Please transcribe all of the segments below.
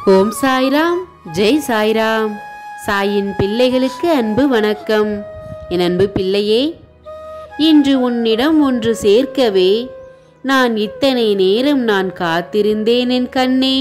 ஓம் சாய்ராம் ஜெய் சாய்ராம் சாயின் பிள்ளைகளுக்கு அன்பு வணக்கம் என் அன்பு பிள்ளையே இன்று உன்னிடம் ஒன்று சேர்க்கவே நான் இத்தனை நேரம் நான் காத்திருந்தேன் என் கண்ணே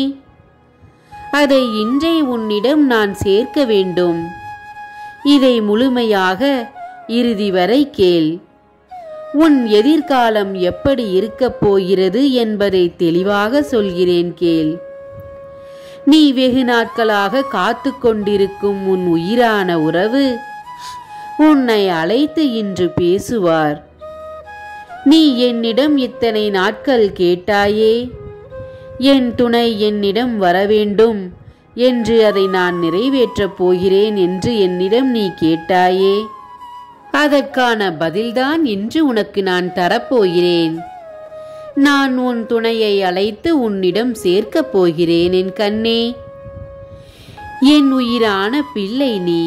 அதை இன்றே உன்னிடம் நான் சேர்க்க வேண்டும் இதை முழுமையாக இறுதி வரை கேள் உன் எதிர்காலம் எப்படி இருக்கப் போகிறது என்பதை தெளிவாக சொல்கிறேன் கேள் நீ வெகு நாட்களாக காத்து கொண்டிருக்கும் உன் உயிரான உறவு உன்னை அழைத்து இன்று பேசுவார் நீ என்னிடம் இத்தனை நாட்கள் கேட்டாயே என் துணை என்னிடம் வரவேண்டும் என்று அதை நான் நிறைவேற்றப் போகிறேன் என்று என்னிடம் நீ கேட்டாயே அதற்கான பதில்தான் இன்று உனக்கு நான் தரப்போகிறேன் நான் உன் துணையை அழைத்து உன்னிடம் சேர்க்கப் போகிறேன் என் கண்ணே என் உயிரான பிள்ளை நீ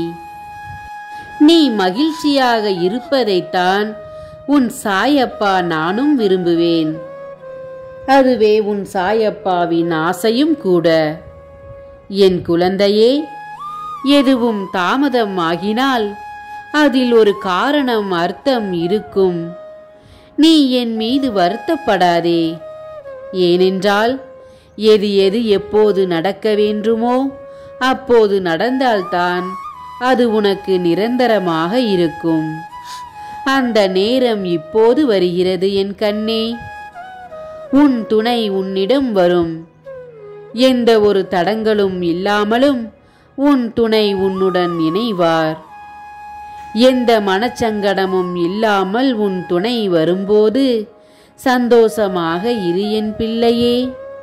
நீ மகிழ்ச்சியாக இருப்பதைத்தான் உன் சாயப்பா நானும் விரும்புவேன் அதுவே உன் சாயப்பாவின் ஆசையும் கூட என் குழந்தையே எதுவும் தாமதம் ஆகினால் அதில் ஒரு காரணம் அர்த்தம் இருக்கும் நீ என் மீது வருத்தப்படாதே ஏனென்றால் எது எது எப்போது நடக்க வேண்டுமோ அப்போது நடந்தால்தான் அது உனக்கு நிரந்தரமாக இருக்கும் அந்த நேரம் இப்போது வருகிறது என் கண்ணே உன் துணை உன்னிடம் வரும் எந்த ஒரு தடங்களும் இல்லாமலும் உன் துணை உன்னுடன் இணைவார் எந்த மனச்சங்கடமும் இல்லாமல் உன் துணை வரும்போது சந்தோஷமாக இரு என் பிள்ளையே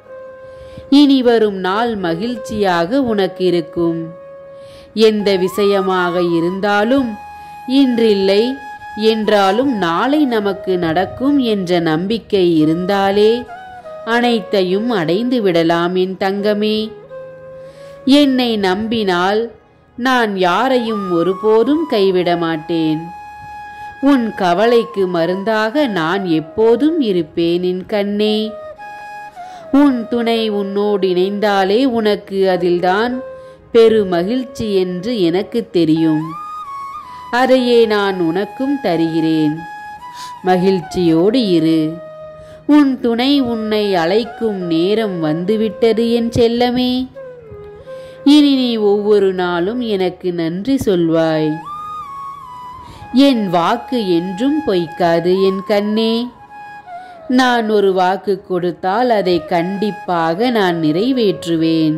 இனி வரும் நாள் மகிழ்ச்சியாக உனக்கு இருக்கும் எந்த விஷயமாக இருந்தாலும் இன்றில்லை என்றாலும் நாளை நமக்கு நடக்கும் என்ற நம்பிக்கை இருந்தாலே அனைத்தையும் அடைந்து விடலாம் என் தங்கமே என்னை நம்பினால் நான் யாரையும் ஒருபோதும் கைவிட மாட்டேன் உன் கவலைக்கு மருந்தாக நான் எப்போதும் இருப்பேன் என் கண்ணே உன் துணை உன்னோடு இணைந்தாலே உனக்கு அதில்தான் பெரு மகிழ்ச்சி என்று எனக்கு தெரியும் அதையே நான் உனக்கும் தருகிறேன் மகிழ்ச்சியோடு இரு உன் துணை உன்னை அழைக்கும் நேரம் வந்துவிட்டது என் செல்லமே இனி நீ ஒவ்வொரு நாளும் எனக்கு நன்றி சொல்வாய் என் வாக்கு என்றும் பொய்க்காது என் கண்ணே நான் ஒரு வாக்கு கொடுத்தால் அதை கண்டிப்பாக நான் நிறைவேற்றுவேன்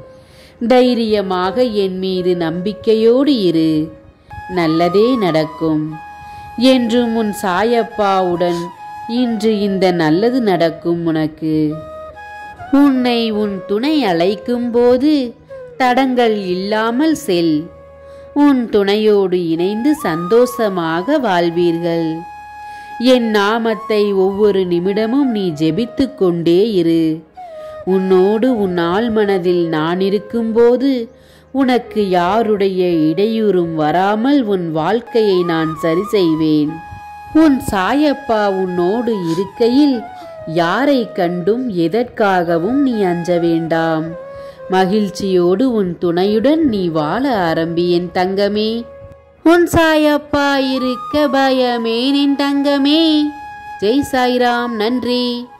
தைரியமாக என் மீது நம்பிக்கையோடு இரு நல்லதே நடக்கும் என்றும் உன் சாயப்பாவுடன் இன்று இந்த நல்லது நடக்கும் உனக்கு உன்னை உன் துணை அழைக்கும் போது தடங்கள் இல்லாமல் செல் உன் துணையோடு இணைந்து சந்தோஷமாக வாழ்வீர்கள் என் நாமத்தை ஒவ்வொரு நிமிடமும் நீ ஜெபித்து கொண்டே இரு உன்னோடு உன் ஆள் மனதில் நான் இருக்கும்போது உனக்கு யாருடைய இடையூறும் வராமல் உன் வாழ்க்கையை நான் சரி செய்வேன் உன் சாயப்பா உன்னோடு இருக்கையில் யாரை கண்டும் எதற்காகவும் நீ அஞ்ச வேண்டாம் மகிழ்ச்சியோடு உன் துணையுடன் நீ வாழ ஆரம்பி என் தங்கமே உன் சாயப்பா இருக்க பயமே என் தங்கமே ஜெய் சாய்ராம் நன்றி